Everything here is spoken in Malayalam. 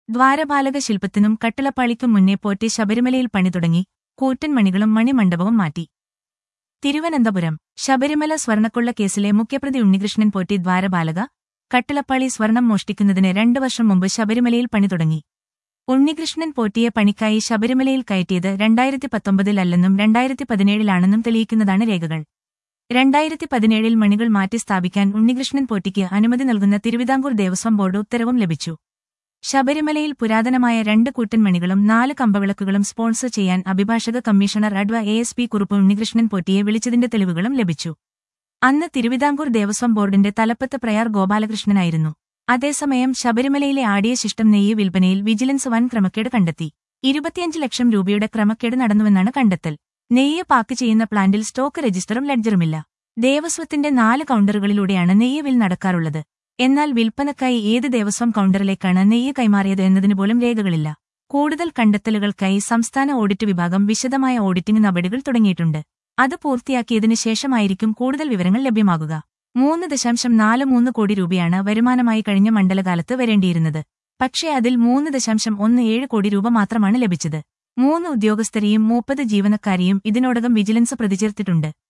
ദ്വാരപാലക ശില്പത്തിനും കട്ടിളപ്പാളിക്കും മുന്നേ പോറ്റി ശബരിമലയിൽ പണി തുടങ്ങി കൂറ്റൻ മണികളും മണിമണ്ഡപവും മാറ്റി തിരുവനന്തപുരം ശബരിമല സ്വർണക്കൊള്ള കേസിലെ മുഖ്യപ്രതി ഉണ്ണികൃഷ്ണൻ പോറ്റി ദ്വാരപാലക കട്ടിളപ്പാളി സ്വർണം മോഷ്ടിക്കുന്നതിന് രണ്ടു വർഷം മുമ്പ് ശബരിമലയിൽ പണി തുടങ്ങി ഉണ്ണികൃഷ്ണൻ പോറ്റിയെ പണിക്കായി ശബരിമലയിൽ കയറ്റിയത് രണ്ടായിരത്തി പത്തൊമ്പതിലല്ലെന്നും രണ്ടായിരത്തി പതിനേഴിലാണെന്നും തെളിയിക്കുന്നതാണ് രേഖകൾ രണ്ടായിരത്തി പതിനേഴിൽ മണികൾ മാറ്റി സ്ഥാപിക്കാൻ ഉണ്ണികൃഷ്ണൻ പോറ്റിക്ക് അനുമതി നൽകുന്ന തിരുവിതാംകൂർ ദേവസ്വം ബോർഡ് ഉത്തരവും ലഭിച്ചു ശബരിമലയിൽ പുരാതനമായ രണ്ട് കൂറ്റൻ മണികളും നാല് കമ്പവിളക്കുകളും സ്പോൺസർ ചെയ്യാൻ അഭിഭാഷക commissioner adv A S P Kurup Unnikrishnan പോറ്റിയെ വിളിച്ചതിന്റെ തെളിവുകളും ലഭിച്ചു അന്ന് തിരുവിതാംകൂർ ദേവസ്വം ബോർഡിന്റെ തലപ്പത്ത് പ്രയാർ ഗോപാലകൃഷ്ണനായിരുന്നു അതേസമയം ശബരിമലയിലെ ആടിയ ശിഷ്ടം നെയ്യ് വിൽപ്പനയിൽ വിജിലൻസ് വൻ ക്രമക്കേട് കണ്ടെത്തി ഇരുപത്തിയഞ്ച് ലക്ഷം രൂപയുടെ ക്രമക്കേട് നടന്നുവെന്നാണ് കണ്ടെത്തൽ നെയ്യ് പാക്ക് ചെയ്യുന്ന പ്ലാന്റിൽ സ്റ്റോക്ക് രജിസ്റ്ററും ലെഡ്ജറുമില്ല ദേവസ്വത്തിന്റെ നാല് കൗണ്ടറുകളിലൂടെയാണ് നെയ്യ് വിൽ നടക്കാറുള്ളത് എന്നാൽ വിൽപ്പനക്കായി ഏത് ദേവസ്വം കൗണ്ടറിലേക്കാണ് നെയ്യ് കൈമാറിയത് എന്നതിന് പോലും രേഖകളില്ല കൂടുതൽ കണ്ടെത്തലുകൾക്കായി സംസ്ഥാന ഓഡിറ്റ് വിഭാഗം വിശദമായ ഓഡിറ്റിംഗ് നടപടികൾ തുടങ്ങിയിട്ടുണ്ട് അത് പൂർത്തിയാക്കിയതിനു ശേഷമായിരിക്കും കൂടുതൽ വിവരങ്ങൾ ലഭ്യമാകുക മൂന്ന് ദശാംശം നാല് മൂന്ന് കോടി രൂപയാണ് വരുമാനമായി കഴിഞ്ഞ മണ്ഡലകാലത്ത് വരേണ്ടിയിരുന്നത് പക്ഷേ അതിൽ മൂന്ന് ദശാംശം ഒന്ന് ഏഴ് കോടി രൂപ മാത്രമാണ് ലഭിച്ചത് മൂന്ന് ഉദ്യോഗസ്ഥരെയും മുപ്പത് ജീവനക്കാരെയും ഇതിനോടകം വിജിലൻസ് പ്രതിചേർത്തിട്ടുണ്ട്